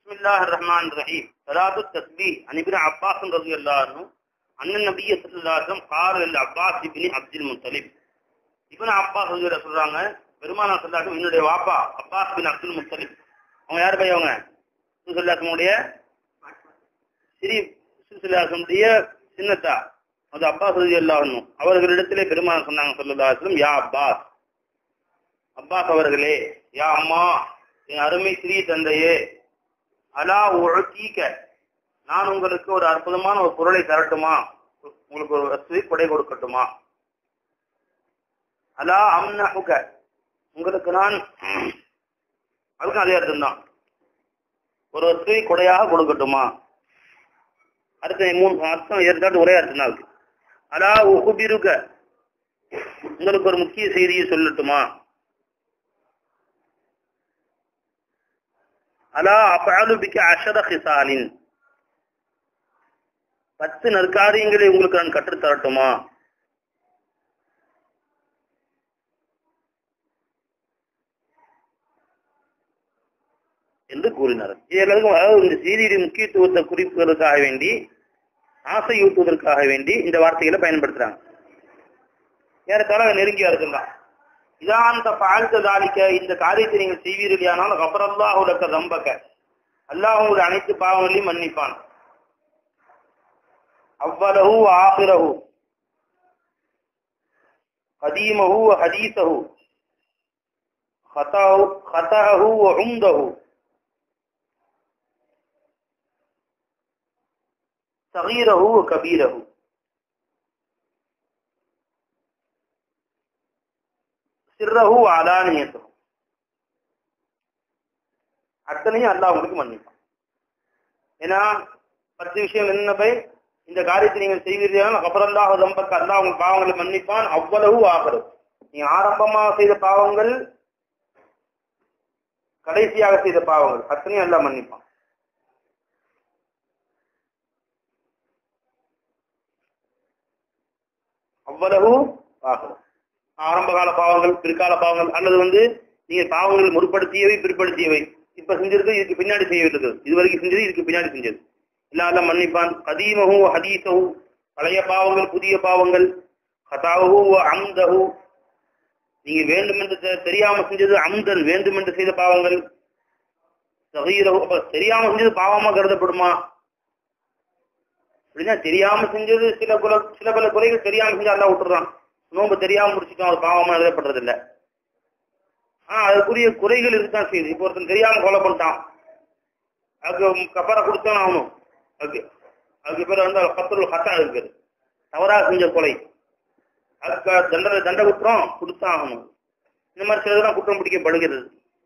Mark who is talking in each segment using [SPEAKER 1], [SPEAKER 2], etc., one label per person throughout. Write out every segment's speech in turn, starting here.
[SPEAKER 1] بسم الله الرحمن الرحيم صلاة التسبيح عن ابن عباس رضي الله عنه أن النبي صلى الله عليه وسلم قال للعباس بن عبد المطلب இப்னு Abbas ரலியல்லாஹு அன்ஹு சொல்றாங்க பெருமானா சொல்லாட்டும் என்னுடைய வாப்பா அப்பாஸ் பின் அப்துல் முத்தலிப் அவங்க யார் பை அவங்க சுல்லாசமுடைய ஸ்ரீ சுல்லாசமுடைய சின்னத்தா அது அப்பாஸ் ரலியல்லாஹு அன்ஹு அவர்களிடத்திலே பெருமானா சொன்னாங்க ஸல்லல்லாஹு அலைஹி வஸல்லம் யா அப்பாஸ் அப்பாஸ் அவர்களே யா அம்மா என் அருமை ஸ்ரீ தந்தையே அலா உழக்கீக்க நான் உங்களுக்கு ஒரு அற்புதமான ஒரு பொருளை தரட்டுமா உங்களுக்கு ஒரு வசதி கொடை கொடுக்கட்டுமா அலா அம்னஹுக உங்களுக்கு நான் அதுக்கும் அதே அர்த்தம் தான் ஒரு வசதி கொடையாக கொடுக்கட்டுமா அடுத்த மூணு அர்த்தம் ஏற்காட்டு ஒரே அர்த்தம் தான் இருக்கு அலா உகுபிருக உங்களுக்கு ஒரு முக்கிய செய்தியை சொல்லட்டுமா அலா அஃஅலு பிக அஷர ஹிசாலின் பத்து நற்காரியங்களை உங்களுக்கு நான் கற்றுத் தரட்டுமா என்று கூறினார் இது எல்லாருக்கும் அதாவது இந்த செய்தியுடைய முக்கியத்துவத்தை குறிப்பதற்காக வேண்டி ஆசையூட்டுவதற்காக வேண்டி இந்த வார்த்தைகளை பயன்படுத்துறாங்க ஏறத்தாழ நெருங்கியா இருக்கலாம் இதான் அந்த பாழ்த்த தாலிக்க இந்த காரியத்தை நீங்கள் செய்வீர்களானால் கபரல்லாஹ் உலக ரம்பக்க அல்லாஹ் உங்களுடைய அனைத்து பாவங்களையும் மன்னிப்பான் அவ்வளவு ஆபிரஹு கதீமஹு ஹதீசஹு خطأه خطأه وعمده صغيره وكبيره சிறகு அலானியத்தும் அத்தனையும் அல்லாஹ் உங்களுக்கு மன்னிப்பான் ஏன்னா பத்து விஷயம் என்ன பை இந்த காரியத்தை நீங்கள் செய்வீர்கள் அப்புறம்தான் ரம்பக்கு அல்லாஹ் உங்கள் பாவங்களை மன்னிப்பான் அவ்வளவு ஆகிறது நீ ஆரம்பமாக செய்த பாவங்கள் கடைசியாக செய்த பாவங்கள் அத்தனையும் அல்லாஹ் மன்னிப்பான் அவ்வளவு ஆகிறது ஆரம்ப கால பாவங்கள் பிற்கால பாவங்கள் அல்லது வந்து நீங்க பாவங்கள் முற்படுத்தியவை பிற்படுத்தியவை இப்ப செஞ்சிருக்கு இதுக்கு பின்னாடி செய்ய இருக்குது இது வரைக்கும் செஞ்சது இதுக்கு பின்னாடி செஞ்சது இல்லாத மன்னிப்பான் கதீமஹு ஹதீசஹு பழைய பாவங்கள் புதிய பாவங்கள் ஹதாவு அம்தஹு நீங்க வேண்டும் என்று தெ- தெரியாம செஞ்சது அம்தன் வேண்டும் என்று செய்த பாவங்கள் சகீரஹு அப்ப தெரியாம செஞ்சது பாவமா கருதப்படுமா அப்படின்னா தெரியாம செஞ்சது சில குல சில பல குறைகள் தெரியாம செஞ்சு அல்லா விட்டுறான் நோன்பு தெரியாம முடிச்சுட்டோம் அது பாவமா எழுதப்படுறது இல்ல ஆஹ் அதுக்குரிய குறைகள் இருக்குதான் செய்யுது இப்போ ஒருத்தன் தெரியாம கொலை பண்ணிட்டான் அதுக்கு கப்பரை கொடுத்தான் ஆகணும் அதுக்கு அதுக்கு பேர் வந்து பத்து ஹத்தா இருக்குது தவறாக செஞ்ச கொலை அதுக்கு தண்டனை தண்டை குற்றம் கொடுத்தான் ஆகணும் இந்த மாதிரி சிலதெல்லாம் குற்றம் பிடிக்கப்படுகிறது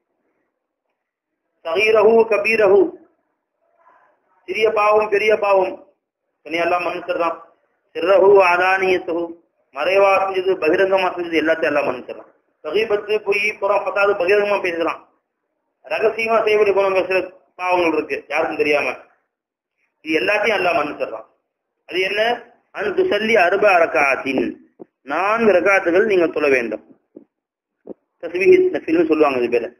[SPEAKER 1] சகீரஹு கபீரஹு சிறிய பாவம் பெரிய பாவம் தனியெல்லாம் மன்னிச்சிடறான் சிறகு ஆதானியத்தகு மறைவா செஞ்சது பகிரங்கமா செஞ்சது எல்லாத்தையும் எல்லாம் மன்னிச்சிடறான் சகீபத்து பொய் புறம் பத்தாவது பகிரங்கமா பேசலாம் ரகசியமா செய்யக்கூடிய குணம் பேசுற பாவங்கள் இருக்கு யாருக்கும் தெரியாம இது எல்லாத்தையும் எல்லாம் மன்னிச்சிடறான் அது என்ன அன்பு சொல்லி அருப அரக்காத்தின் நான்கு ரகாத்துகள் நீங்கள் சொல்ல வேண்டும் தஸ்பீஹ் நஃபில்னு சொல்லுவாங்க இது பேரு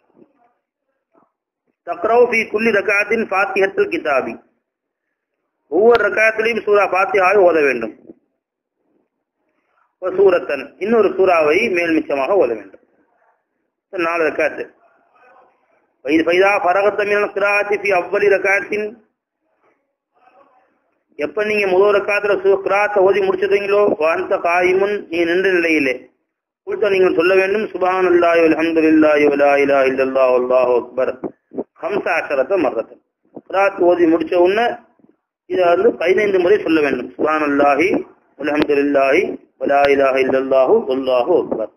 [SPEAKER 1] தக்ரவு ஃபி குல்லி ரகாத்தின் ஃபாத்திஹத்துல் கிதாபி ஒவ்வொரு ரக்காத்திலையும் சூரா ஃபாத்திஹாவை ஓத வேண்டும் ஒரு சூரத்தன் இன்னொரு சூறாவை மேல் மிச்சமாக ஓத வேண்டும் இது நாலு ரக்காத்து வைது ஃபைதா பரகத்தமிழ் கிராத்தி ஃபி அவ்வளி ரக்காத்தின் எப்ப நீங்க முதல் ரக்காத்துல சு- கிராத்தை ஓதி முடிச்சிட்டீங்களோ வாந்த காயிமுன் நீ நின்ற நிலையிலே கொடுத்த நீங்கள் சொல்ல வேண்டும் சுபான் அல்லாஹி அல்ஹம்துலில்லாஹி வலா இலாஹ இல்லல்லாஹ் அல்லாஹு அக்பர் ஹம்ச அஷரத்த மர்ரத்தன் கிராத் ஓதி முடிச்ச உடனே இதை வந்து பதினைந்து முறை சொல்ல வேண்டும் சுபான் அல்லாஹி அல்ஹம்துலில்லாஹி வலா இலாஹ இல்லல்லாஹு அல்லாஹு அக்பர்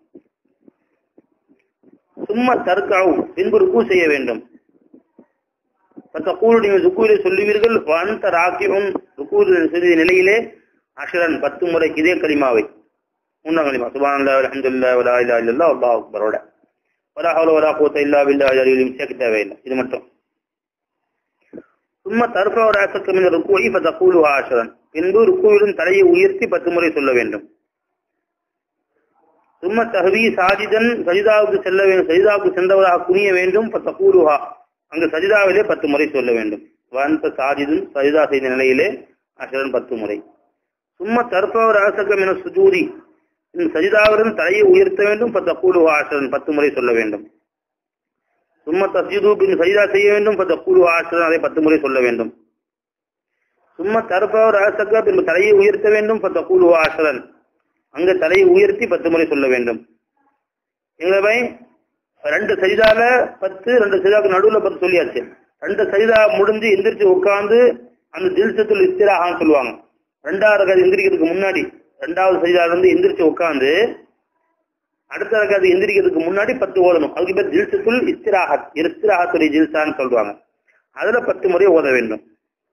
[SPEAKER 1] சும்மா தற்காவு பின்பு ருக்கு செய்ய வேண்டும் பத்தக்கூறு நீங்கள் ருக்கூரிலே சொல்லுவீர்கள் அந்த ராக்கியும் ருக்கூரில் செய்த நிலையிலே அஷரன் பத்து முறை இதே கலிமாவை மூணாம் கலிமா சுபான் அல்லா அலமதுல்லா வலா இல்லா இல்லல்லா அல்லாஹ் அக்பரோட வலா ஹவுல வலா கூத்த இல்லா பில்லா அலியும் சேர்க்க தேவையில்லை இது மட்டும் சும்மா தர்ஃபா ஒரு ஆசக்கம் இந்த ருக்குவை பத்தக்கூலு ஆஷரன் பின்பு ருக்குவிலும் தலையை உயர்த்தி பத்து முறை சொல்ல வேண்டும் சும்ம தஹவி சாஜிதன் சஜிதாவுக்கு செல்ல வேண்டும் சஜிதாவுக்கு சென்றவராக குனிய வேண்டும் பத்தக்கூலுஹா அங்கு சஜிதாவிலே பத்து முறை சொல்ல வேண்டும் வந்த சாஜிதும் சஜிதா செய்த நிலையிலே அஷரன் பத்து முறை சும்மா தற்பவர் அரசகம் என சுஜூதி இந்த சஜிதாவிலிருந்து தலையை உயர்த்த வேண்டும் பத்த கூடு ஆசிரன் பத்து முறை சொல்ல வேண்டும் சும்மா தஸ்ஜிது பின் சஜிதா செய்ய வேண்டும் பத்த கூடு ஆசிரன் அதை பத்து முறை சொல்ல வேண்டும் சும்மா தற்பவர் அரசக பின் தலையை உயர்த்த வேண்டும் பத்த கூடு ஆசிரன் அங்க தலையை உயர்த்தி பத்து முறை சொல்ல வேண்டும் எங்களை ரெண்டு சஜிதால பத்து ரெண்டு சஜிதாவுக்கு நடுவுல பத்து சொல்லியாச்சு ரெண்டு சஜிதா முடிஞ்சு எந்திரிச்சு உட்கார்ந்து அந்த தில்சத்துல் இஸ்திராகான்னு சொல்லுவாங்க ரெண்டாவது ரகாது எந்திரிக்கிறதுக்கு முன்னாடி ரெண்டாவது சஜிதால இருந்து எந்திரிச்சு உட்கார்ந்து அடுத்த ரகாது எந்திரிக்கிறதுக்கு முன்னாடி பத்து ஓதணும் அதுக்கு பேர் ஜில்சத்துல் இஸ்திராஹத் இஸ்திராஹத்துடைய ஜில்சான்னு சொல்றாங்க அதுல பத்து முறை ஓத வேண்டும்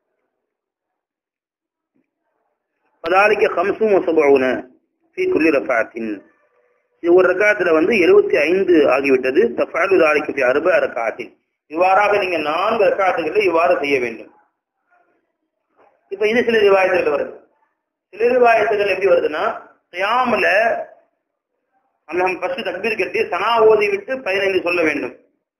[SPEAKER 1] பதாலிக்க ஹம்சும் ஒசபவுன ஃபீ குல்லி ரஃபாத்தின் இது ஒரு ரக்காத்துல வந்து எழுபத்தி ஐந்து ஆகிவிட்டது தஃபாலு தாலிக்கு ஃபி அருப ரக்காத்தின் இவ்வாறாக நீங்க நான்கு ரக்காத்துகளை இவ்வாறு செய்ய வேண்டும் இப்ப இது சில ரிவாயத்துகள் வருது சில ரிவாயத்துகள் எப்படி வருதுன்னா கியாமுல நம்ம ஃபர்ஸ்ட் தக்பீர் கட்டி சனா ஓதி விட்டு பதினைந்து சொல்ல வேண்டும்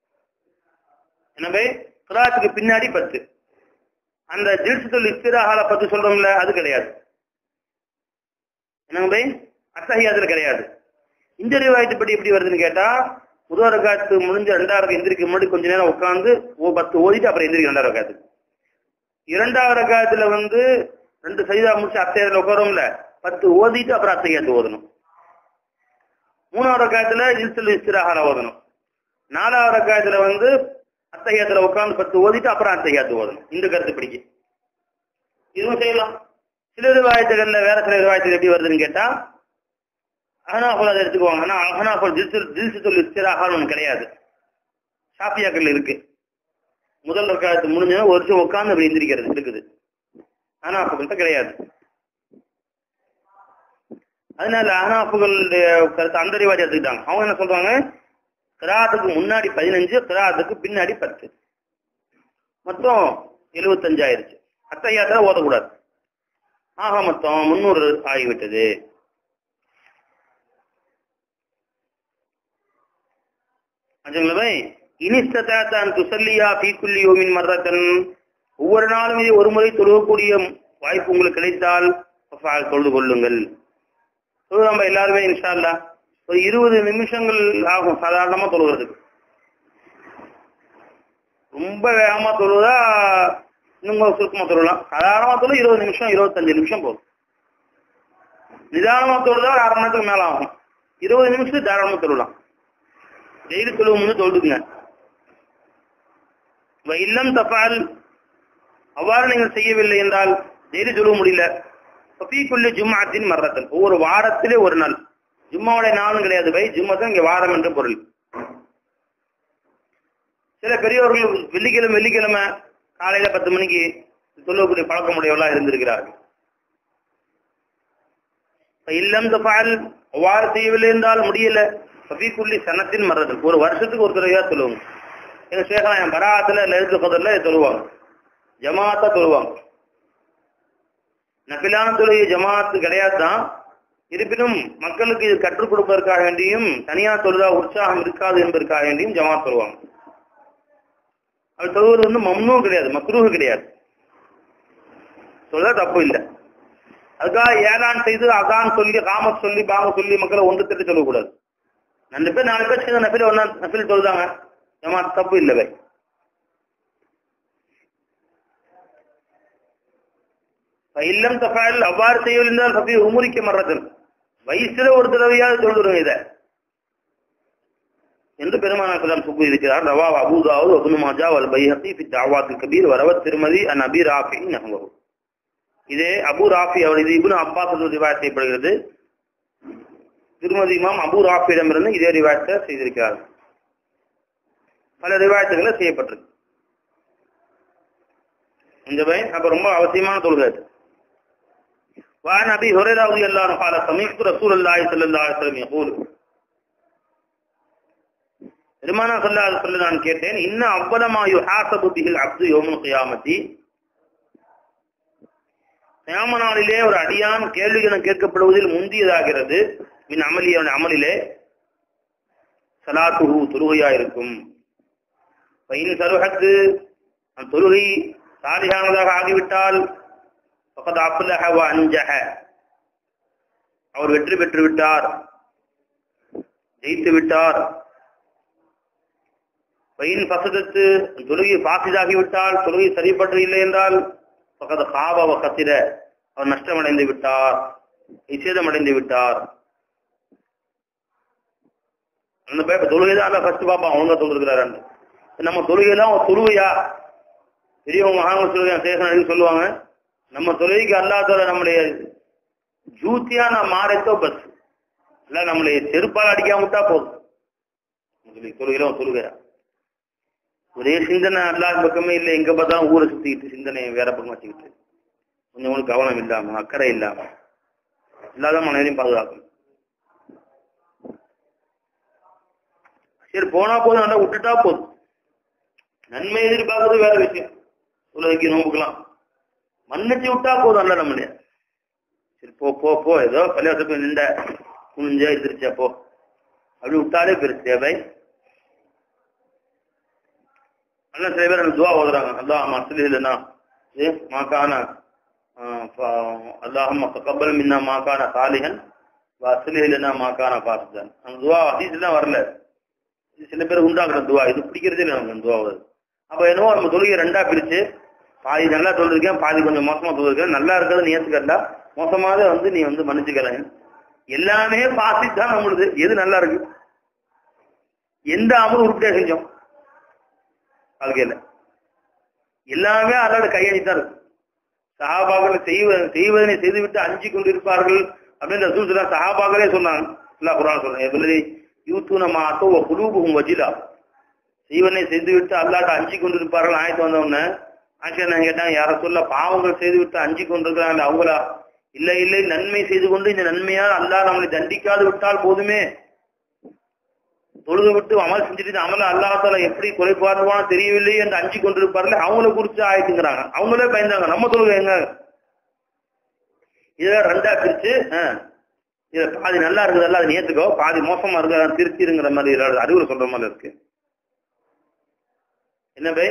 [SPEAKER 1] எனவே கிராத்துக்கு பின்னாடி பத்து அந்த ஜில்சத்துல் இஸ்திராஹால பத்து சொல்றோம்ல அது கிடையாது என்னங்க பை அத்தஹியாத்துல கிடையாது இந்த ரிவாயத்து படி எப்படி வருதுன்னு கேட்டா முதல் ரகாத்து முடிஞ்ச ரெண்டாவது எந்திரிக்க முன்னாடி கொஞ்ச நேரம் உட்காந்து ஓ பத்து ஓதிட்டு அப்புறம் எந்திரிக்க ரெண்டாவது ரகாத்து இரண்டாவது ரகாத்துல வந்து ரெண்டு சைதா முடிச்சு அத்தையாத்துல உட்காரோம்ல பத்து ஓதிட்டு அப்புறம் அத்தையாத்து ஓதணும் மூணாவது ரகாத்துல இல்சல் இஸ்திராஹால ஓதணும் நாலாவது ரகாத்துல வந்து அத்தையாத்துல உட்காந்து பத்து ஓதிட்டு அப்புறம் அத்தையாத்து ஓதணும் இந்த கருத்து பிடிக்கு இதுவும் செய்யலாம் சில ரிவாயத்துகள்ல வேற சில ரிவாயத்துகள் எப்படி வருதுன்னு கேட்டா அகனாஃபுல் அதை எடுத்துக்குவாங்க ஆனா அகனாஃபுல் ஜில்சு ஜில்சுல் இஸ்திராஹான்னு ஒன்று கிடையாது ஷாப்பியாக்கள் இருக்கு முதல் ரக்காயத்து முடிஞ்சா ஒரு வருஷம் உட்காந்து அப்படி எந்திரிக்கிறது இருக்குது அகனாஃபுகள்கிட்ட கிடையாது அதனால அகனாஃபுகளுடைய கருத்து அந்த ரிவாஜ் எடுத்துக்கிட்டாங்க அவங்க என்ன சொல்றாங்க கிராத்துக்கு முன்னாடி பதினஞ்சு கிராத்துக்கு பின்னாடி பத்து மொத்தம் எழுபத்தஞ்சு ஆயிருச்சு அத்தையாத்திர ஓதக்கூடாது ஆக மொத்தம் முன்னூறு ஆகிவிட்டது அஜங்களவை இனிஸ்தான் துசல்லியா பீக்குல்லி யோமின் மர்ரத்தன் ஒவ்வொரு நாளும் இதை ஒரு முறை தொழுகக்கூடிய வாய்ப்பு உங்களுக்கு கிடைத்தால் தொழுது கொள்ளுங்கள் நம்ம எல்லாருமே இன்ஷா அல்லா ஒரு இருபது நிமிஷங்கள் ஆகும் சாதாரணமா தொழுகிறதுக்கு ரொம்ப வேகமா தொழுவதா இன்னும் சுருக்கமா தொழலாம் சாதாரணமா தொழு இருபது நிமிஷம் இருபத்தஞ்சு நிமிஷம் போதும் நிதானமா தொழுதா அரை மணி நேரத்துக்கு மேல ஆகும் இருபது நிமிஷம் தாராளமா தொழலாம் டெய்லி தொழுவும் வந்து தொழுதுங்க இல்லம் தப்பால் அவ்வாறு நீங்கள் செய்யவில்லை என்றால் டெய்லி தொழுவ முடியல பீக்குள்ளே ஜும்மாத்தின் மரணத்தல் ஒவ்வொரு வாரத்திலே ஒரு நாள் ஜும்மாவுடைய நாளும் கிடையாது பை ஜும்மா தான் இங்க வாரம் என்று பொருள் சில பெரியவர்கள் வெள்ளிக்கிழமை வெள்ளிக்கிழமை காலையில பத்து மணிக்கு சொல்லக்கூடிய பழக்கமுடையவர்களா இருந்திருக்கிறார்கள் இல்லம் தபால் அவ்வாறு செய்யவில்லை என்றால் முடியல பபிக்குள்ளி சனத்தின் மறதல் ஒரு வருஷத்துக்கு ஒரு தடவையா சொல்லுவாங்க எங்க சேகலாம் என் பராத்துல லெழுத்து பதல்ல சொல்லுவாங்க ஜமாத்தா சொல்லுவாங்க நபிலான தொழுகை ஜமாத்து கிடையாது தான் இருப்பினும் மக்களுக்கு இது கற்றுக் கொடுப்பதற்காக வேண்டியும் தனியா தொழுதா உற்சாகம் இருக்காது என்பதற்காக வேண்டியும் ஜமாத் சொல்லுவாங்க அது தொழுவது வந்து மம்னும் கிடையாது மக்ரூஹ் கிடையாது சொல்ல தப்பு இல்லை அதுக்காக ஏழான் செய்து அகான் சொல்லி காமத் சொல்லி பாம சொல்லி மக்களை ஒன்று திட்டு சொல்லக்கூடாது ரெண்டு பேர் நாலு பேர் சேர்ந்து நபில் ஒன்னா நபில் சொல்லுதாங்க ஜமாத் தப்பு இல்லை வை இல்லம் தஃபால் அவ்வாறு செய்யவில்லை பபி உமுரிக்க மறதல் வயசுல ஒரு தடவையாவது சொல்லுறோம் இதை என்று பெருமானார் கலாம் சுப்பு இருக்கிறார் ரவா அபூதாவு அபுனு மாஜா வல் பைஹத்தி ஃபி தாவாத் கபீர் வரவத் திருமதி அன் அபி ராஃபி நகங்கவு இதே அபு ராஃபி அவர் இது இபுன் அப்பாஸ் ரிவாயத் செய்யப்படுகிறது திருமதி இமாம் அபு ராஃபியிடமிருந்து இதே ரிவாயத்தை செய்திருக்கிறார் பல ரிவாயத்துகளை செய்யப்பட்டிருக்கு இந்த பையன் அப்ப ரொம்ப அவசியமான தொழுகை وعن ابي هريره رضي الله عنه قال سمعت رسول الله صلى الله عليه وسلم يقول பெருமானா சொல்ல சொல்ல நான் கேட்டேன் இன்னும் அவ்வளமா யுஹாசபு பிஹில் அப்து யோமுல் கியாமத்தி கியாம நாளிலே ஒரு அடியான் கேள்விகளும் கேட்கப்படுவதில் முந்தியதாகிறது மின் அமலி அவன் அமலிலே சலாத்துஹு தொழுகையா இருக்கும் பையன் சருகத்து அந்த தொழுகை சாலியானதாக ஆகிவிட்டால் பக்கத்து அப்லஹ அஞ்சக அவர் வெற்றி பெற்று விட்டார் ஜெயித்து விட்டார் பையன் பசதத்து தொழுகை பாசிதாகிவிட்டால் தொழுகை சரிப்பட்டு இல்லை என்றால் பக்கத்து காபாவ கத்திர அவர் நஷ்டமடைந்து விட்டார் நிஷேதமடைந்து விட்டார் அந்த பேப்ப தொழுகை தான் ஃபர்ஸ்ட் பாப்பா அவங்க தொழுகிறாரு நம்ம தொழுகையெல்லாம் ஒரு தொழுவையா பெரியவங்க மகாங்க தொழுகை சேகன் சொல்லுவாங்க நம்ம தொழுகைக்கு அல்லாதவரை நம்முடைய ஜூத்தியான மாறத்தோ பஸ் இல்ல நம்மளை செருப்பால் அடிக்காம விட்டா போதும் தொழுகையில தொழுகையா ஒரே சிந்தனை அல்லாத பக்கமே இல்லை எங்க பார்த்தாலும் ஊரை சுத்திக்கிட்டு சிந்தனையை வேற பக்கம் வச்சுக்கிட்டு கொஞ்சம் கொஞ்சம் கவனம் இல்லாம அக்கறை இல்லாம இல்லாத மனைவரையும் பாதுகாக்கணும் சரி போனா போதும் நல்லா விட்டுட்டா போதும் நன்மை எதிர்பார்க்கறது வேற விஷயம் உலகிக்கு நோம்புக்கலாம் மன்னிச்சு விட்டா போதும் அல்ல நம்மளே சரி போ போ போ ஏதோ பள்ளியாசத்துக்கு நின்ற குனிஞ்ச எதிர்ச்சா போ அப்படி விட்டாலே பெருசு தேவை அல்ல சில பேர் எனக்கு துவா ஓதுறாங்க அல்லாஹ் அஸ்லி இல்லைன்னா ஏ மாக்கான அல்லாஹம் தகப்பல் மின்னா மாக்கான சாலிகன் அஸ்லி இல்லைன்னா மாக்கான பாசுதான் அந்த துவா அதீஸ்லாம் வரல இது சில பேர் உண்டாக்குற துவா இது பிடிக்கிறதே இல்லை நமக்கு துவா வருது அப்ப என்னவோ நம்ம தொழுகை ரெண்டா பிரிச்சு பாதி நல்லா சொல்லிருக்கேன் பாதி கொஞ்சம் மோசமா சொல்லிருக்கேன் நல்லா இருக்கிறது நேற்றுக்கண்டா மோசமாக வந்து நீ வந்து மன்னிச்சுக்கலாம் எல்லாமே பாசி தான் நம்மளுது எது நல்லா இருக்கு எந்த அமல் உருப்படியா செஞ்சோம் வாழ்க்கையில எல்லாமே அதோட கையணி தான் இருக்கு சஹாபாக்கள் செய்வ செய்வதனை செய்துவிட்டு அஞ்சு கொண்டிருப்பார்கள் அப்படின்னு ரசூல் சஹாபாக்களே சொன்னாங்க அல்லா குரான் சொல்றேன் யூத்து நம்ம அத்தோ குலூபுகும் வஜிலா செய்வனை செய்துவிட்டு அல்லாட்ட அஞ்சு கொண்டிருப்பார்கள் ஆயத்து வந்தவொடனே ஆட்சியா நான் கேட்டாங்க யார சொல்ல பாவங்கள் செய்து விட்டு அஞ்சு கொண்டிருக்கிறாங்க அவங்களா இல்லை இல்லை நன்மை செய்து கொண்டு இந்த நன்மையால் அல்லா நம்மளை தண்டிக்காது விட்டால் போதுமே தொழுது விட்டு அமல் செஞ்சுட்டு அமல அல்லாத்தால எப்படி குறைபாடுவான்னு தெரியவில்லை என்று அஞ்சு கொண்டிருப்பார்கள் அவங்கள குறிச்சு ஆயிட்டுங்கிறாங்க அவங்களே பயந்தாங்க நம்ம தொழுகை எங்க இதை ரெண்டா பிரிச்சு இதை பாதி நல்லா இருக்குதல்ல அதை நேத்துக்கோ பாதி மோசமா இருக்கு அதை திருத்திருங்கிற மாதிரி அறிவுரை சொல்ற மாதிரி இருக்கு என்ன பை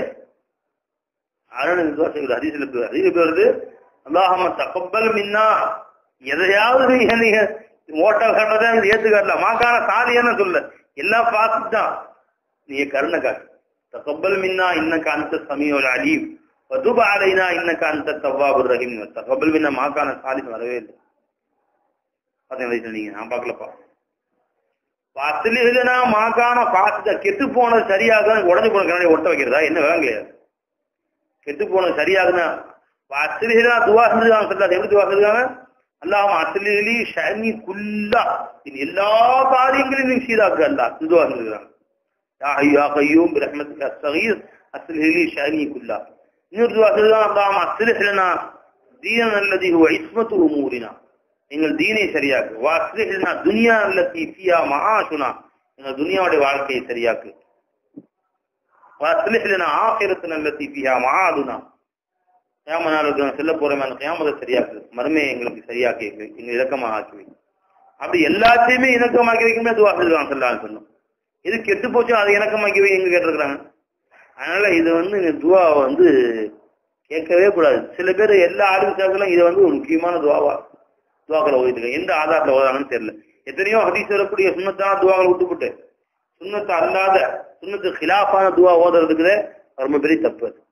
[SPEAKER 1] அருண் ஹரிசில அதிக வருது அல்லாஹம தகப்பல் மின்னா எதையாவது நீங்க ஓட்ட காட்டுறதா ஏத்து காட்டல மாக்கான சாதியான சொல்ல எல்லாம் பார்த்து தான் நீங்க கருணை காட்டு தகப்பல் மின்னா இன்னக்க அந்த சமீப அலீம் வதுப அலைனா இன்னக்க அந்த தவ்வாபுர் ரஹீம் தகப்பல் மின்னா மாக்கான சாதி வரவே இல்லை பார்த்தீங்களா நீங்க நான் பார்க்கலப்பா பத்துல இல்லைன்னா மாக்கான பார்த்து கெட்டு போனது சரியாக உடஞ்சு போன கண்ணாடி ஒட்ட வைக்கிறதா என்ன வேலையா கெட்டு போனது சரியாகுனா அசிலிகளா துவா செஞ்சுருக்காங்க சொல்லாது எப்படி துவா செஞ்சுருக்காங்க அல்லாம அசிலி ஷனி குல்லா இது எல்லா காரியங்களையும் நீ சீராக்கு அல்லா துவா செஞ்சுருக்காங்க யா ஐயா கையும் பிரஹ்மத்துக்கு அஸ்ஸகீர் அஸ்லிஹி ஷனி குல்லா இன்னொரு துவா செஞ்சுருக்காங்க அல்லாம அஸ்லிஹலனா தீனன் அல்லதி ஹுவ இஸ்மத்து உமூரினா எங்கள் தீனை சரியாக்கு வாஸ்லிஹலனா துனியா அல்லதி ஃபியா மஆஷுனா எங்கள் துனியாவுடைய வாழ்க்கையை சரியாக்கு வாஸ்லிஹலனா ஆகிரத்துன அல்லதி ஃபியா மஆதுனா கியாம நாளுக்கு செல்ல போறோமே அந்த கியாமத்தை சரியாக்கு மறுமையை எங்களுக்கு சரியாக்கி எங்க இலக்கமாக ஆக்கி வை அப்படி எல்லாத்தையுமே இணக்கமாக்கி வைக்குமே துவா செல்வாங்க சொல்லான்னு சொன்னோம் இது கெட்டு போச்சோ அதை இணக்கமாக்கி வை எங்க கேட்டிருக்கிறாங்க அதனால இது வந்து துவாவை வந்து கேட்கவே கூடாது சில பேர் எல்லா ஆளும் இதை வந்து ஒரு முக்கியமான துவாவா துவாக்களை ஓதிட்டு எந்த ஆதாரத்தில் ஓதாங்கன்னு தெரியல எத்தனையோ ஹதீஸ் வரக்கூடிய சுண்ணத்தான துவாக்களை விட்டுவிட்டு சுண்ணத்தை அல்லாத சுண்ணத்து ஹிலாஃபான துவா ஓதுறதுக்குதே ரொம்ப பெரிய தப்பு அது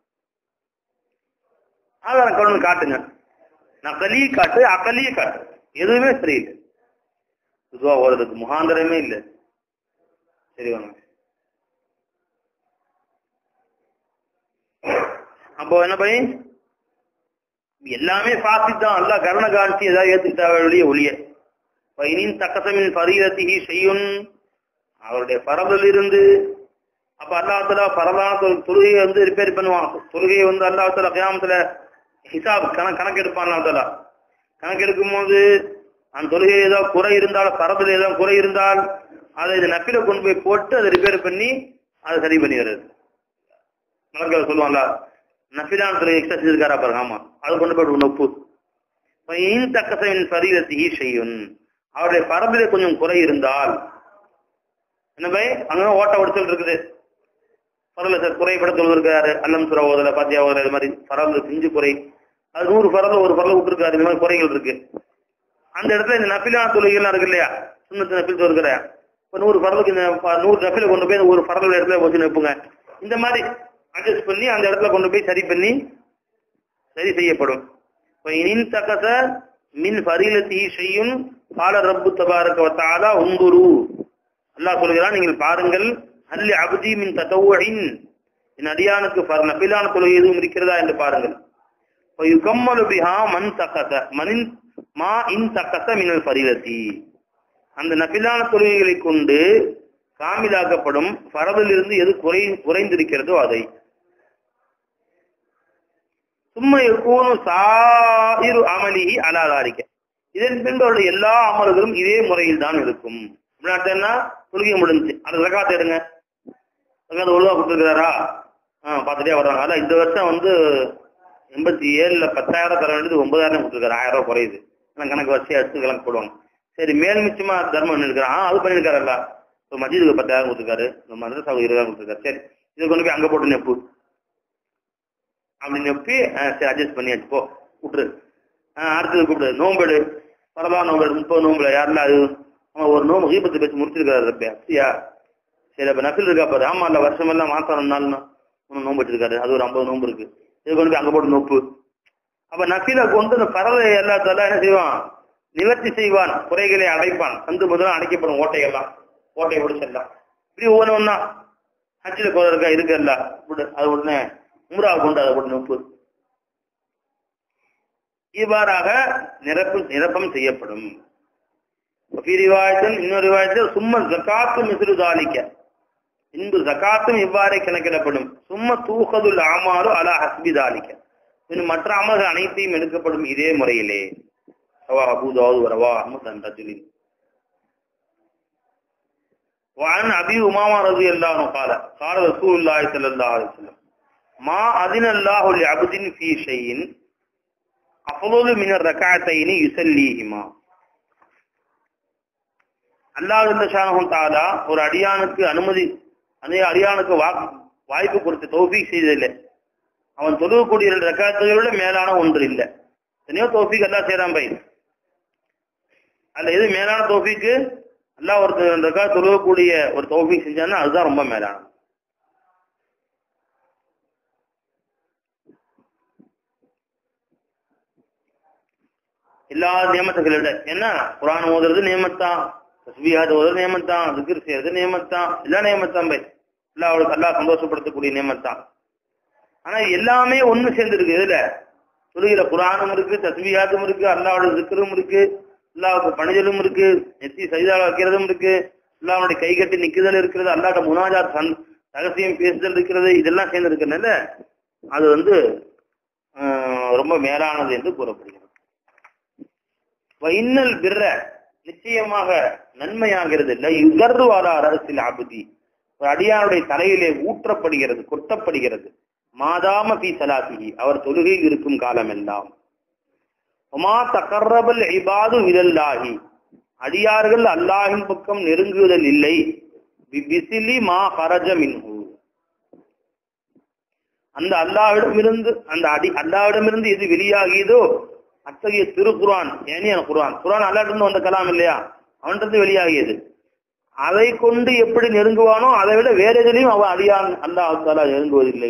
[SPEAKER 1] ஆதாரம் கொண்டு காட்டுங்க நகலி காட்டு அகலிய காட்டு எதுவுமே சரியில்லை இதுவா ஓடுறதுக்கு முகாந்திரமே இல்லை சரி வாங்க அப்போ என்ன பண்ணி எல்லாமே பாசி தான் அல்ல கருண காட்சி ஏதாவது ஏத்துக்கிட்டா வெளிய ஒளிய பைனின் தக்கசமின் பரீரத்திகி செய்யும் அவருடைய பரவல் இருந்து அப்ப அல்லாத்துல பரவான தொழுகையை வந்து ரிப்பேர் பண்ணுவான் தொழுகையை வந்து அல்லாத்துல கியாமத்துல ஹிசாப் கணக்கு கணக்கெடுப்பான் அல்லாத்தலா கணக்கெடுக்கும் போது அந்த தொழுகை ஏதோ குறை இருந்தால் பரவல் ஏதோ குறை இருந்தால் அதை இது நப்பில கொண்டு போய் போட்டு அதை ரிப்பேர் பண்ணி அதை சரி பண்ணிடுறது மலர்கள் சொல்லுவாங்களா நஃபிலான தொழில் எக்ஸ்ட்ரா செஞ்சிருக்காரா பாருங்க ஆமா அது கொண்டு போய் நொப்பு இன் தக்கசவின் சரீரத்தையே செய்யும் அவருடைய பரம்பிலே கொஞ்சம் குறை இருந்தால் என்ன பை அங்க ஓட்ட உடச்சல் இருக்குது பரல சார் குறைபட இருக்காரு அல்லம் சுரா ஓதல பாத்தியா ஓதல இது மாதிரி பரல செஞ்சு குறை அது நூறு பரல ஒரு பரல விட்டுருக்காரு இந்த மாதிரி குறைகள் இருக்கு அந்த இடத்துல இந்த நபிலான தொழுகைலாம் இருக்கு இல்லையா சுண்ணத்து நபில் தொழுகிற இப்போ நூறு பரலுக்கு இந்த ப- நூறு நபில கொண்டு போய் இந்த ஒரு பரல் இடத்துல வச்சு நிற்புங்க இந்த மாதிரி அட்ஜஸ்ட் பண்ணி அந்த இடத்துல கொண்டு போய் சரி பண்ணி சரி செய்யப்படும் இப்போ இனின் தக்கச மின் ஃபரீலத்தி செய்யும் கால ரப்பு தபாரக வத்தாலா உங்குரு அல்லாஹ் சொல்கிறான் நீங்கள் பாருங்கள் அல்லி அபதி மின் தத்தவுஇன் என் அடியானுக்கு ஃபர் நபிலான தொழுகை எதுவும் இருக்கிறதா என்று பாருங்கள் இப்போ யுகம்மலு பிஹா மன் தக்கச மனின் மா இன் தக்கச மினல் ஃபரீலத்தி அந்த நபிலான தொழுகைகளை கொண்டு காமிலாக்கப்படும் ஃபரதிலிருந்து எது குறை குறைந்திருக்கிறதோ அதை சும்மா யகூனு சாயிரு அமலிஹி அலா தாரிக்க இதன் பின்பு அவருடைய எல்லா அமல்களும் இதே முறையில் தான் இருக்கும் என்ன தொழுகை முடிஞ்சு அந்த ரகாத்தை எடுங்க ரகாத்த ஒழுங்கா கொடுத்துருக்கிறாரா ஆ பார்த்துட்டே வர்றாங்க அதான் இந்த வருஷம் வந்து எண்பத்தி ஏழுல பத்தாயிரம் தர வேண்டியது ஒன்பதாயிரம் கொடுத்துருக்காரு ஆயிரம் ரூபாய் குறையுது எல்லாம் கணக்கு வச்சு எடுத்து கணக்கு போடுவாங்க சரி மேல் மிச்சமா தர்மம் பண்ணிருக்காரு ஆ அது பண்ணிருக்காருல்ல இப்போ மஜிதுக்கு பத்தாயிரம் கொடுத்துருக்காரு இந்த மதரசாவுக்கு இருபதாயிரம் கொடுத்துருக்காரு சரி இதை கொண்டு போய் அங்க போட்டு நெப்பு அப்படின்னு நெப்பி அஹ், சரி அட்ஜஸ்ட் பண்ணியாச்சு போ விட்டுரு அஹ், அடுத்தது கூப்பிடு நோம்பெடு பரவாயில்ல நோம்பெடு முப்பது நோம்புல யாரில் அது அவன் ஒரு நோம்பு கீபத்து பேசி முடிச்சிருக்காரு ரப்பே அப்படியா சரி அப்ப நஃபில் இருக்கா பாரு ஆமா இல்ல வருஷம் எல்லாம் மாசம் ரெண்டு நாள்னா ஒன்று நோம்பு வச்சிருக்காரு அது ஒரு ஐம்பது நோம்பு இருக்கு இது கொண்டு போய் அங்க போட்டு நோப்பு அப்ப நஃபில கொண்டு இந்த பறவை எல்லாத்தெல்லாம் என்ன செய்வான் நிவர்த்தி செய்வான் குறைகளை அடைப்பான் சந்து முதல்ல அடைக்கப்படும் ஓட்டையெல்லாம் ஓட்டையை முடிச்சிடலாம் இப்படி ஒவ்வொன்று ஒன்றா ஹஜ்ஜில் குறை இருக்கா இருக்குல்ல விடு அது உடனே உம்ரா கொண்டு அதை கொண்டு நோப்பு இவ்வாறாக நிரப்பு நிரப்பம் செய்யப்படும் ரிவாயத்தின் இன்னொரு ரிவாயத்தில் சும்மா ஜக்காத்து மிசுரு தாலிக்க இன்பு ஜக்காத்தும் இவ்வாறே கணக்கிடப்படும் சும்மா தூகதுல் ஆமாறு அலா ஹஸ்பி தாலிக்க இன்னும் மற்ற அமல்கள் அனைத்தையும் எடுக்கப்படும் இதே முறையிலே ரவா அபூதாவது வரவா அஹமது அன் ரஜுலின் وعن أبي أمامة رضي الله عنه قال قال رسول الله صلى الله عليه وسلم ما أذن الله لعبد في شيء أفضل من الركعتين يصليهما அல்லாஹ் ஷானஹும் தாலா ஒரு அடியானுக்கு அனுமதி அந்த அடியானுக்கு வாக்கு வாய்ப்பு கொடுத்து தௌஃபீக் செய்ததில்லை அவன் தொழுகக்கூடிய இரண்டு ரக்காத்துகளை விட மேலான ஒன்று இல்லை எத்தனையோ தௌஃபீக் எல்லாம் செய்யறான் பை அதுல எது மேலான தௌஃபீக்கு அல்லாஹ் ஒரு ரெண்டு ரக்கா தொழுகக்கூடிய ஒரு தௌஃபீக் செஞ்சான்னா அதுதான் ரொம்ப மேலானது எல்லா நியமத்துகளை விட என்ன குரான் ஓதுறது நியமத்தான் தஸ்பீஹாத் ஓதுறது நியமத்தான் திக்ர் செய்யறது நியமத்தான் எல்லாம் நியமத்தான் பை எல்லாம் அவளுக்கு எல்லாம் சந்தோஷப்படுத்தக்கூடிய நியமத்தான் ஆனா எல்லாமே ஒண்ணு சேர்ந்து இருக்கு இதுல சொல்லுகிற குரானும் இருக்கு தஸ்பீஹாத்தும் இருக்கு அல்லாவோட திக்ரும் இருக்கு அல்லாவுக்கு பணிதலும் இருக்கு நெத்தி சைதால வைக்கிறதும் இருக்கு அல்லாவுடைய கை கட்டி நிக்குதல் இருக்கிறது அல்லாட்ட முனாஜாத் சந் ரகசியம் பேசுதல் இருக்கிறது இதெல்லாம் சேர்ந்து இருக்கிறதுனால அது வந்து ஆஹ், ரொம்ப மேலானது என்று கூறப்படுகிறது இன்னல் பிற நிச்சயமாக நன்மையாகிறது இல்லை யுகர்ரு வாழ அரசில் அபுதி ஒரு அடியானுடைய தலையிலே ஊற்றப்படுகிறது கொட்டப்படுகிறது மாதாம பி சலாத்திகி அவர் தொழுகையில் இருக்கும் காலமெல்லாம் ஒமா தகர்ரபல் இபாது விரல்லாகி அடியார்கள் அல்லாஹின் பக்கம் நெருங்குதல் இல்லை பிசிலி மா ஹரஜ மின்ஹு அந்த அல்லாவிடமிருந்து அந்த அடி அல்லாவிடமிருந்து எது வெளியாகியதோ அத்தகைய திருக்குரான் ஏனியான குரான் குரான் அல்லாட்டிருந்து வந்த கலாம் இல்லையா அவன்கிட்ட வெளியாகியது அதை கொண்டு எப்படி நெருங்குவானோ அதை விட வேற எதுலையும் அவன் அடியான் அல்லாஹ் தாலா நெருங்குவதில்லை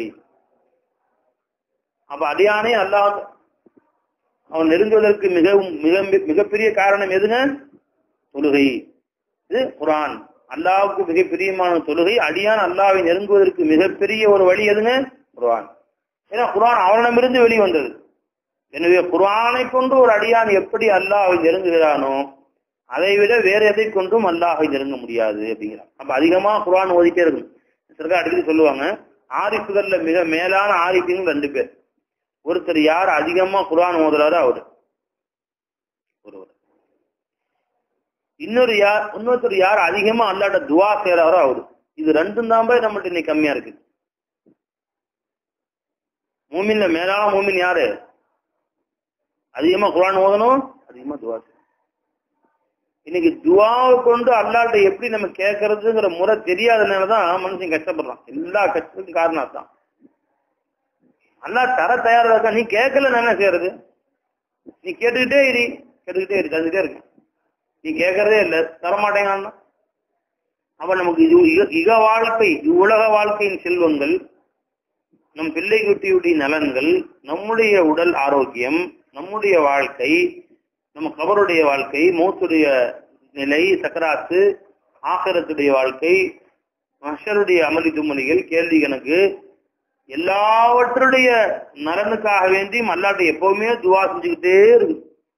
[SPEAKER 1] அப்ப அடியானே அல்லாஹ் அவன் நெருங்குவதற்கு மிகவும் மிக மிகப்பெரிய காரணம் எதுங்க தொழுகை இது குரான் அல்லாவுக்கு மிக பிரியமான தொழுகை அடியான் அல்லாவை நெருங்குவதற்கு மிகப்பெரிய ஒரு வழி எதுங்க குரான் ஏன்னா குரான் அவனிடமிருந்து வெளிவந்தது எனவே குரானை கொண்டு ஒரு அடியான் எப்படி அல்லாஹை நெருங்குகிறானோ அதை விட வேற எதை கொண்டும் அல்லாஹை நெருங்க முடியாது அப்படிங்கிறான் அப்ப அதிகமா குரான் ஓதிட்டே இருக்கும் சிலர் அடிக்கடி சொல்லுவாங்க ஆரிஃபுகள்ல மிக மேலான ஆரிஃபுங்க ரெண்டு பேர் ஒருத்தர் யார் அதிகமா குரான் ஓதுறாரோ அவரு ஒருவர் இன்னொரு யார் இன்னொருத்தர் யார் அதிகமா அல்லாட்ட துவா செய்யறாரோ அவரு இது ரெண்டும் தான் போய் நம்மள்ட்ட இன்னைக்கு கம்மியா இருக்கு மூமின்ல மேலான மூமின் யாரு அதிகமா குரான் ஓதணும் அதிகமா துவா செய்யணும் இன்னைக்கு துவாவை கொண்டு அல்லாட்ட எப்படி நம்ம கேட்கறதுங்கிற முறை தெரியாதனாலதான் மனுஷன் கஷ்டப்படுறான் எல்லா கஷ்டத்துக்கும் காரணம் தான் அல்லா தர தயாரா இருக்கா நீ கேட்கல நான் என்ன செய்யறது நீ கேட்டுக்கிட்டே இரு கேட்டுக்கிட்டே இரு தந்துட்டே இருக்கு நீ கேட்கறதே இல்லை தரமாட்டேங்கன்னா அப்ப நமக்கு இது இக- இக வாழ்க்கை உலக வாழ்க்கையின் செல்வங்கள் நம் பிள்ளை குட்டியுடைய நலன்கள் நம்முடைய உடல் ஆரோக்கியம் நம்முடைய வாழ்க்கை நம்ம கபருடைய வாழ்க்கை மூத்துடைய நிலை சக்கராத்து ஆகரத்துடைய வாழ்க்கை மஷருடைய அமளி தும்மலிகள் கேள்வி கணக்கு எல்லாவற்றுடைய நலனுக்காக வேண்டியும் அல்லாட்ட எப்பவுமே துவா செஞ்சுக்கிட்டே இருக்கு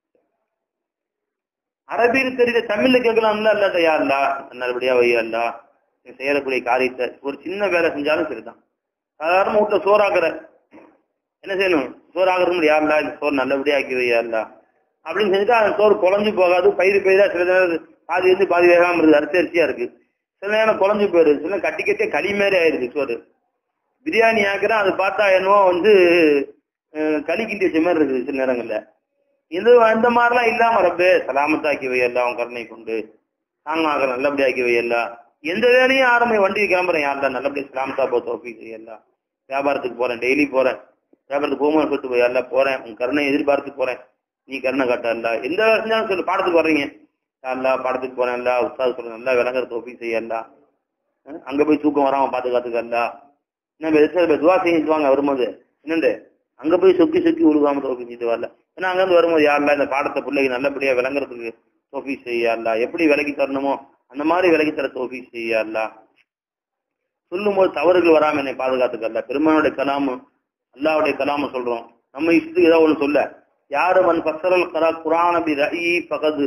[SPEAKER 1] அரபியில் தெரியுத தமிழ்ல கேட்கலாம்ல அல்லாட்ட யாருலா நல்லபடியா வையல்லா நீ செய்யக்கூடிய காரியத்தை ஒரு சின்ன வேலை செஞ்சாலும் சரிதான் சாதாரண வீட்டுல சோறாக்குற என்ன செய்யணும் சோறு ஆகிறது யாருலா இந்த சோறு நல்லபடியா ஆக்கி வையாருலா அப்படின்னு செஞ்சுட்டு அந்த சோறு குழஞ்சு போகாது பயிர் பயிரா சில நேரம் பாதி வந்து பாதி வேகாம இருக்குது அரிசி அரிசியா இருக்கு சில நேரம் குழஞ்சு போயிருது சில நேரம் கட்டி கட்டியே களி மாதிரி ஆயிருது சோறு பிரியாணி ஆக்குறேன் அது பார்த்தா என்னவோ வந்து அஹ், களி கிண்டி வச்ச மாதிரி இருக்குது சில நேரங்கள்ல இது இந்த மாதிரிலாம் இல்லாம ரப்பே சலாமத்தாக்கி வையல்ல அவன் கருணை கொண்டு தாங்க நல்லபடியா ஆக்கி வையல்ல எந்த வேலையும் ஆரம்பி வண்டி கிளம்புறேன் யாருல நல்லபடியா சலாமத்தா போ தோப்பி செய்யலாம் வியாபாரத்துக்கு போறேன் டெய்லி போறேன் வியாபாரத்துக்கு போகும்போது சொல்லிட்டு போய் எல்லாம் போறேன் உன் கருணை எதிர்பார்த்து போறேன் நீ கருணை காட்டல எந்த வேலை செஞ்சாலும் சொல்லு பாடத்துக்கு வர்றீங்க அல்லா பாடத்துக்கு போறேன் இல்ல உஸ்தாது சொல்றேன் நல்லா விளங்குற தோப்பி செய்யலாம் அங்க போய் தூக்கம் வராம பாத்துக்காத்துக்கல்ல என்ன எதிர்த்து துவா செஞ்சுட்டு வரும்போது என்னண்டு அங்க போய் சொக்கி சொக்கி உருகாம தோப்பி செஞ்சுட்டு வரல ஏன்னா அங்க இருந்து வரும்போது யாரெல்லாம் இந்த பாடத்தை பிள்ளைக்கு நல்லபடியா விளங்குறதுக்கு தோஃபி செய்யல எப்படி விலகி தரணுமோ அந்த மாதிரி விலகி தர தோஃபி செய்யல சொல்லும் போது தவறுகள் வராம என்னை பாதுகாத்துக்கல்ல பெருமானுடைய கலாமு அல்லாவுடைய கலாம சொல்றோம் நம்ம இஷ்டத்துக்கு ஏதோ ஒண்ணு சொல்ல யாரு மன் பசரல் கரா குரான பி ரயி பகது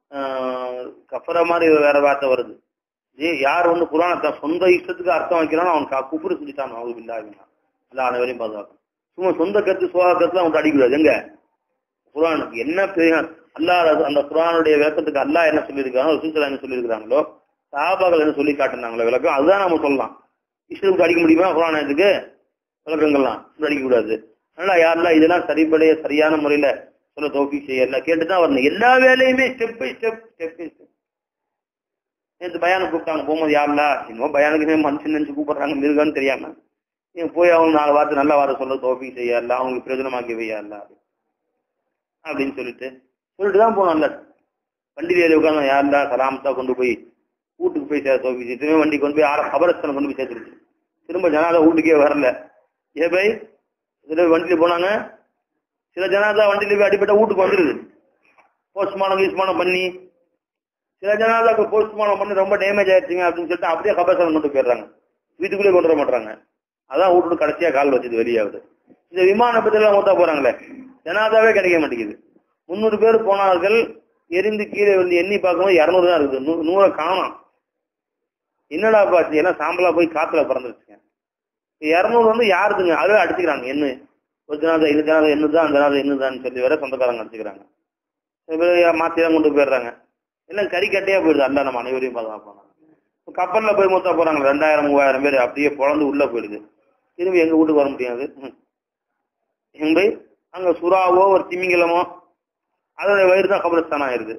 [SPEAKER 1] கஃபர மாதிரி வேற வார்த்தை வருது ஏ யார் வந்து குரானை தன் சொந்த இஷ்டத்துக்கு அர்த்தம் வைக்கிறானோ அவன் க- குப்புறு செஞ்சுட்டான் அவங்க இல்லாவினா அல்ல அனைவரையும் பாதுகாக்கும் சும்மா சொந்த கருத்து சுவாக கருத்துல அவன் அடிக்கூடாது எங்க குரானுக்கு என்ன பெரிய அல்லாஹ் அது- அந்த குரானுடைய விளக்கத்துக்கு அல்லாஹ் என்ன சொல்லியிருக்காங்க ரசூலுல்லாஹ் என்ன சொல்லியிருக்காங்களோ சாபாக்கள் என்ன சொல்லி காட்டுனாங்களோ விளக்கம் அதுதான் நம்ம சொல்லலாம் இஷ்டத்துக்கு அடிக்க முடியுமா குரானத்துக்கு விளக்கங்கள்லாம் இப்படி அடிக்கக்கூடாது அதனால யாரெல்லாம் இதெல்லாம் சரிபடைய சரியான முறையில சொல்ல தோப்பி செய்யல கேட்டுதான் வரணும் எல்லா வேலையுமே step by step step by step நேற்று பயானம் கூப்பிட்டாங்க போகும்போது யாருலா இன்னும் பயானுக்குமே மனுஷன் நினைச்சு கூப்பிடுறாங்க மிருகன்னு தெரியாம நீங்க போய் அவங்க நாலு வார்த்தை நல்ல வார்த்தை சொல்ல தோப்பி செய்யல அவங்களுக்கு பிரயோஜனமாக்கி வையல அப்படின்னு சொல்லிட்டு சொல்லிட்டு தான் போனோம்ல வண்டி வேலை உட்காந்து யாருந்தா சலாமத்தா கொண்டு போய் வீட்டுக்கு போய் சேர தோப்பி திரும்ப வண்டி கொண்டு போய் ஆற கபரஸ்தானம் கொண்டு போய் சேர்த்துருச்சு திரும்ப ஜனாதா வீட்டுக்கே வரல ஏ பை இதுல வண்டியில போனாங்க சில ஜனாதா வண்டியில போய் அடிப்பட்ட வீட்டுக்கு வந்துருது போஸ்ட்மார்டம் கீஸ்மார்டம் பண்ணி சில ஜனாதாக்கு போஸ்ட்மார்டம் பண்ணி ரொம்ப டேமேஜ் ஆயிடுச்சுங்க அப்படின்னு சொல்லிட்டு அப்படியே கபரஸ்தானம் கொண்டு போயிடுறாங்க வீட்டுக்குள்ளே கொண்டு வர மாட்டாங்க அதான் வீட்டுக்கு கடைசியா கால் வச்சது வெளியாகுது இந்த விமான பத்திரம் மூத்தா போறாங்களே ஜனாதாவே கிடைக்க மாட்டேங்குது முந்நூறு பேர் போனார்கள் எரிந்து கீழே வந்து எண்ணி பார்க்கும்போது இரநூறு தான் இருக்குது நூ- நூறை காணோம் என்னடா பாச்சு எல்லாம் சாம்பலா போய் காத்துல பறந்துருச்சுங்க இரநூறு வந்து யாருதுங்க அதுவே அடிச்சுக்கிறாங்க என்ன ஒரு ஜனாதா இது ஜனாதா என்னதான் அந்த ஜனாதா என்னதான்னு சொல்லி வேற சொந்தக்காரங்க அடிச்சுக்கிறாங்க சில பேர் மாத்தி தான் கொண்டு போயிடுறாங்க எல்லாம் கறி கட்டையா போயிடுது அல்ல நம்ம அனைவரையும் பாதுகாப்பாங்க கப்பல்ல போய் மூத்தா போறாங்க ரெண்டாயிரம் மூவாயிரம் பேர் அப்படியே பொழந்து உள்ள போயிடுது திரும்பி எங்க வீட்டுக்கு வர முடியாது ம். எங்க போய் அங்க சுறாவோ ஒரு திமிங்கலமோ அதோட வயிறு தான் கபரஸ்தானம் ஆயிருது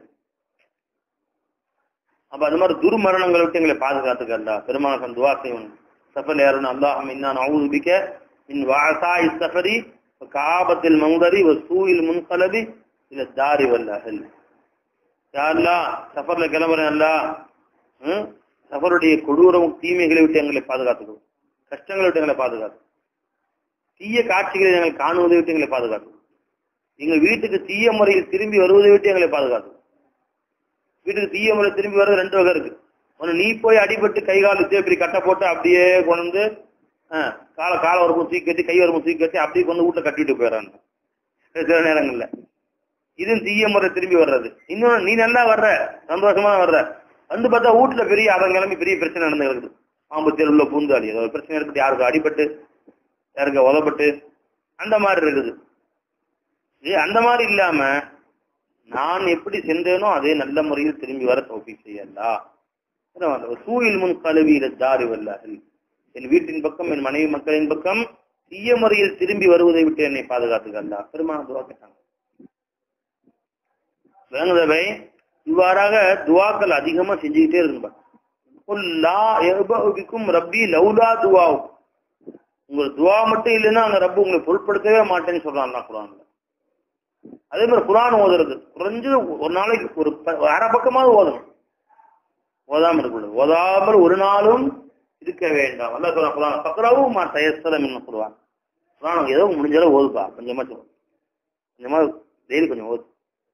[SPEAKER 1] அப்ப அது மாதிரி துர்மரணங்களை விட்டு எங்களை பாதுகாத்துக்கல்லா பெருமான துவா செய்வன் சஃபல் யாருன்னு அல்லாஹ் இன்னா நவுது பிக்க மின் வாசாய் சஃபரி காபத்தில் மௌதரி ஒரு சூயில் முன்கலபி இல்ல தாரி வல்லாஹல் யாருலா சஃபர்ல கிளம்புறேன் அல்லா ம்? சஃபருடைய கொடூரம் தீமைகளை விட்டு எங்களை பாதுகாத்துக்கும் கஷ்டங்களை விட்டு எங்களை பாதுகாத்து தீய காட்சிகளை நாங்கள் காணுவதை விட்டு எங்களை பாதுகாக்கும் எங்கள் வீட்டுக்கு தீய முறையில் திரும்பி வருவதை விட்டு எங்களை பாதுகாக்கும் வீட்டுக்கு தீய முறை திரும்பி வர்றது ரெண்டு வகை இருக்கு ஒண்ணு நீ போய் அடிபட்டு கை கால் வச்சு இப்படி கட்டை போட்டு அப்படியே கொண்டு வந்து ஆஹ், காலை காலை வரமும் தூக்கி கட்டி கை வரமும் தூக்கி கட்டி அப்படியே கொண்டு வீட்டுல கட்டிட்டு போயிடறாங்க சில நேரங்கள்ல இதுவும் தீய முறை திரும்பி வர்றது இன்னொன்னு நீ நல்லா வர்ற சந்தோஷமா வர்ற வந்து பார்த்தா வீட்டுல பெரிய அதன் கிளம்பி பெரிய பிரச்சனை நடந்து இருக்குது பாம்பு தேர் உள்ள பூந்தாளி ஏதோ ஒரு பிரச்சனை இருக்குது யாருக்கு அடிபட்டு யாருக்கு உதப்பட்டு அந்த மாதிரி இருக்குது ஏ அந்த மாதிரி இல்லாம நான் எப்படி சென்றேனோ அதே நல்ல முறையில் திரும்பி வர தோப்பி செய்யலா சூயில் முன் கழுவியில தாரி வல்லார்கள் என் வீட்டின் பக்கம் என் மனைவி மக்களின் பக்கம் தீய முறையில் திரும்பி வருவதை விட்டு என்னை பாதுகாத்துக்கல்லா பெருமான துவா கேட்டாங்க வேணுதவை இவ்வாறாக துவாக்கள் அதிகமா செஞ்சுக்கிட்டே இருக்கும்பா குல் லா யஹ்பஉ பிக்கும் ரப்பி லௌலா துவாவு உங்க துவா மட்டும் இல்லைன்னா அந்த ரப்பு உங்களை பொருட்படுத்தவே மாட்டேன்னு சொல்றான் அல்லாஹ் குரான்ல அதே மாதிரி குரான் ஓதுறது குறைஞ்சது ஒரு நாளைக்கு ஒரு ப- ஒரு அரை பக்கமாவது ஓதணும் ஓதாம இருக்கக்கூடாது ஓதாமல் ஒரு நாளும் இருக்க வேண்டாம் அல்ல சொல்ல குரான் பக்கராவும் மா தயசலம் என்ன சொல்லுவான் குரான் ஏதோ முடிஞ்சாலும் ஓதுப்பா கொஞ்சமா சொல்லு கொஞ்சமா டெய்லி கொஞ்சம் ஓது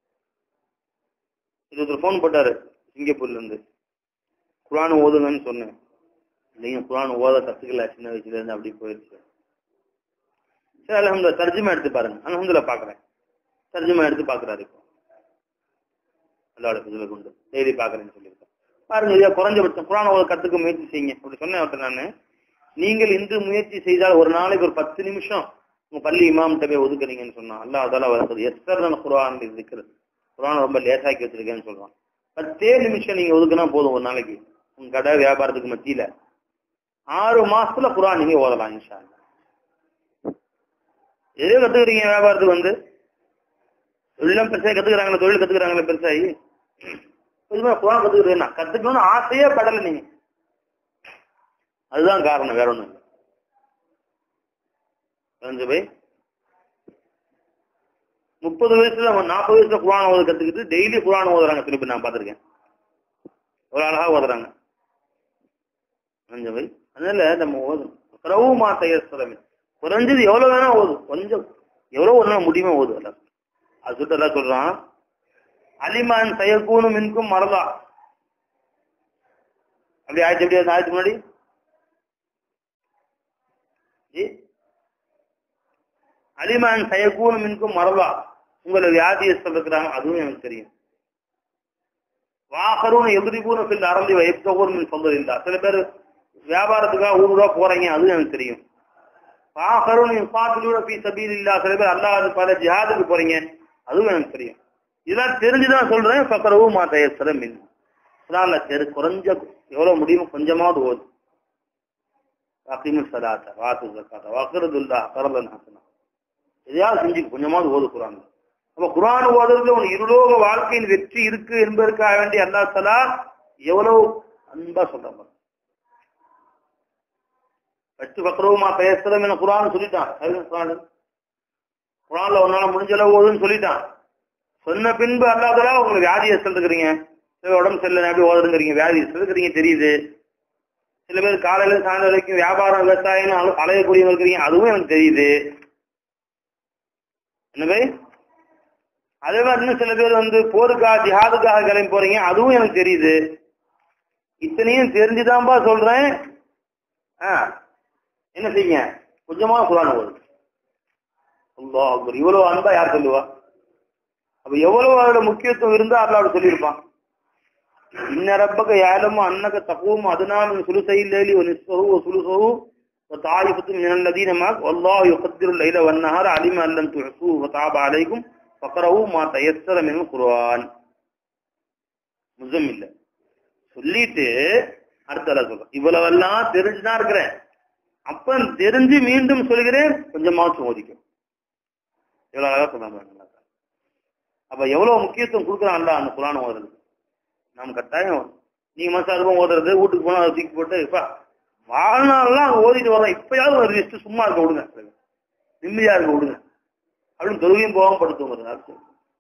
[SPEAKER 1] இது ஒருத்தர் ஃபோன் போட்டாரு சிங்கப்பூர்ல இருந்து குரான் ஓதுங்கன்னு சொன்னேன் இல்லைங்க குரான் ஓத கத்துக்கல சின்ன வயசுல இருந்து அப்படி போயிருச்சு சரி அலமதுல தர்ஜுமா எடுத்து பாருங்க அலமதுல பாக்குறேன் தர்ஜுமா எடுத்து பாக்குறாரு இப்போ அல்லாட இதுல கொண்டு டெய்லி பாக்குறேன்னு சொல்லியிருக்கேன் பாருங்க ஐயா குறைஞ்சபட்சம் குரான் ஓத கத்துக்க முயற்சி செய்யுங்க அப்படி சொன்னேன் அவர்கிட்ட நானு நீங்கள் இன்று முயற்சி செய்தால் ஒரு நாளைக்கு ஒரு பத்து நிமிஷம் உங்க பள்ளி இமாம்கிட்ட போய் ஒதுக்குறீங்கன்னு சொன்னா அல்லாஹ் அதால வளர்க்குது எஸ்தர் குரான் இருக்கிறது குரான் ரொம்ப லேசாக்கி வச்சிருக்கேன்னு சொல்றான் பத்தே நிமிஷம் நீங்க ஒதுக்குனா போதும் ஒரு நாளைக்கு உங்க கடை வியாபாரத்துக்கு மத்தியில ஆறு மாசத்துல குரான் நீங்க ஓதலாம் இன்ஷா அல்லாஹ். எது கத்துக்கிறீங்க வியாபாரத்துக்கு வந்து தொழிலும் பெருசாக கத்துக்கிறாங்களே தொழில் கத்துக்கிறாங்களே பெருசாகி கொஞ்சமா குரான் கத்துக்கிறேன் நான் கத்துக்கணும்னு ஆசையே படல நீங்க அதுதான் காரணம் வேற ஒண்ணும் இல்லை புரிஞ்சு போய் முப்பது வயசுல நாற்பது வயசுல குரான் ஓத கத்துக்கிட்டு டெய்லி குரான் ஓதுறாங்க திருப்பி நான் பார்த்திருக்கேன் ஒரு அழகா ஓதுறாங்க புரிஞ்சு போய் அதனால நம்ம ஓதும் குறவு மாத்தையஸ்வரமே குறைஞ்சது எவ்வளவு வேணா ஓதும் கொஞ்சம் எவ்வளவு ஒண்ணு முடியுமோ ஓது அல்ல அது சொல்லிட்டு எல்லாம் சொல்றான் அலிமான் சயக்கூனும் மின்கும் மறதா அப்படி ஆயிடுச்சு எப்படி அந்த ஆயிரத்துக்கு முன்னாடி ஜி அலிமான் சயக்கூனும் மின்கும் மறதா உங்களை வியாதியஸ்தர் இருக்கிறாங்க அதுவும் எனக்கு தெரியும் வாகரும் எதிரிபூன பில் அறந்தி வைப்பகூர் மின் சொல்றது இல்ல சில பேர் வியாபாரத்துக்காக ஊர் ஊரா போறீங்க அதுவும் எனக்கு தெரியும் வாகரும் பாத்திலூட பி சபீல் இல்லா சில பேர் அல்லாஹ் பல ஜிஹாதுக்கு போறீங்க அதுவும் எனக்கு தெரியும் இதெல்லாம் தெரிஞ்சுதான் சொல்றேன் பக்கரவும் மாத்தையஸ்தர மின் குரான்ல தெரு குறைஞ்ச எவ்வளவு முடியுமோ கொஞ்சமாவது ஓது அகிமு சலாத்த வாத்து ஜக்காத்த வக்கரதுல்லா கரலன் ஹசனா எதையாவது செஞ்சு கொஞ்சமாவது ஓது குரான் அப்ப குரான் ஓதுறதுல உன் இருலோக வாழ்க்கையின் வெற்றி இருக்கு என்பதற்காக வேண்டி அல்லா தலா எவ்வளவு அன்பா சொல்றாங்க ஃபர்ஸ்ட் பக்கரவுமா பேசுறதும் என்ன குரான் சொல்லிட்டான் அதுதான் குரான் குரான்ல ஒரு நாள் முடிஞ்ச அளவு ஓதுன்னு சொல்லிட்டான் சொன்ன பின்பு அல்லாதலா உங்களுக்கு வியாதியை சொல்லுக்கிறீங்க சில உடம்பு சரியில்லை எப்படி ஓதுறீங்க வியாதி சொல்லுக்கிறீங்க தெரியுது சில பேர் காலையில சாயந்தரம் வரைக்கும் வியாபாரம் விவசாயம் அல- அலையக்கூடியவங்க இருக்கிறீங்க அதுவும் எனக்கு தெரியுது என்னவே அதே மாதிரி இன்னும் சில பேர் வந்து போருக்காக ஜிஹாதுக்காக கிளம்பி போறீங்க அதுவும் எனக்கு தெரியுது இத்தனையும் தெரிஞ்சுதான்பா சொல்றேன் ஆ என்ன செய்யுங்க கொஞ்சமா குரான் ஓது அல்லாஹ் அக்பர் இவ்வளவு அன்பா யார் சொல்லுவா அப்ப எவ்வளவு அதோட முக்கியத்துவம் இருந்தா அல்லாஹ் சொல்லியிருப்பான் இன்ன ரப்பக யாலமு அன்னக தகுவும் அதனாலும் சுலுசையில் லேலி ஒரு நிஸ்பகு ஒரு சுலுசகு وطائفة من الذين معك والله يقدر الليل والنهار علم أن لم تحصوه وتعب عليكم فقرأوا ما تيسر من القرآن முசம் இல்ல சொல்லிட்டு அடுத்த சொல்றேன் இவ்வளவெல்லாம் தெரிஞ்சுதான் இருக்கிறேன் அப்ப தெரிஞ்சு மீண்டும் சொல்கிறேன் கொஞ்சமாச்சும் ஓதிக்கும் எவ்வளவு அழகா சொன்னாங்க அப்ப எவ்வளவு முக்கியத்துவம் கொடுக்குறான்ல அந்த குரான் ஓதுறது நம்ம கட்டாயம் நீங்க மசாலும் ஓதுறது வீட்டுக்கு போனா அதை தூக்கி போட்டு இப்ப வாழ்நாள்லாம் அங்க ஓதிட்டு வரோம் இப்பயாவது ஒரு லிஸ்ட் சும்மா இருக்க விடுங்க நிம்மதியா இருக்க விடுங்க அப்படின்னு தொழுகையும் போகாம படுத்து வருங்க அடுத்து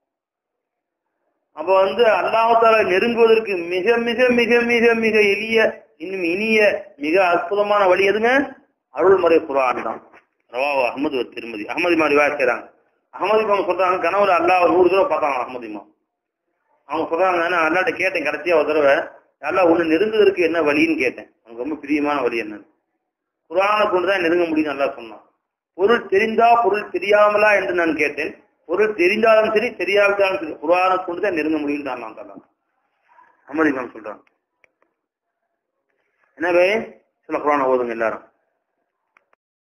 [SPEAKER 1] அப்ப வந்து அல்லாஹால நெருங்குவதற்கு மிக மிக மிக மிக மிக எளிய இன்னும் இனிய மிக அற்புதமான வழி எதுங்க அருள்முறை குரான் தான் ரவாவா அஹமது திருமதி அகமது இமா ரிவாய் செய்றாங்க அகமது இமாம் சொல்றாங்க கனவுல அல்லாஹ் ஒரு நூறு தடவை பார்த்தாங்க அகமது இமாம் அவங்க சொல்றாங்க நான் அல்லாட்ட கேட்டேன் கடைசியா ஒரு தடவை அல்லா ஒண்ணு நெருங்குவதற்கு என்ன வழின்னு கேட்டேன் எனக்கு ரொம்ப பிரியமான வழி என்னன்னு குரானை கொண்டுதான் நெருங்க முடியும்னு நல்லா சொன்னான் பொருள் தெரிந்தா பொருள் தெரியாமலா என்று நான் கேட்டேன் பொருள் தெரிந்தாலும் சரி தெரியாவிட்டாலும் சரி குரானை கொண்டுதான் நெருங்க முடியும் தான் நான் சொல்லலாம் அமதி மேம் சொல்றாங்க எனவே சில குரானை ஓதுங்க எல்லாரும்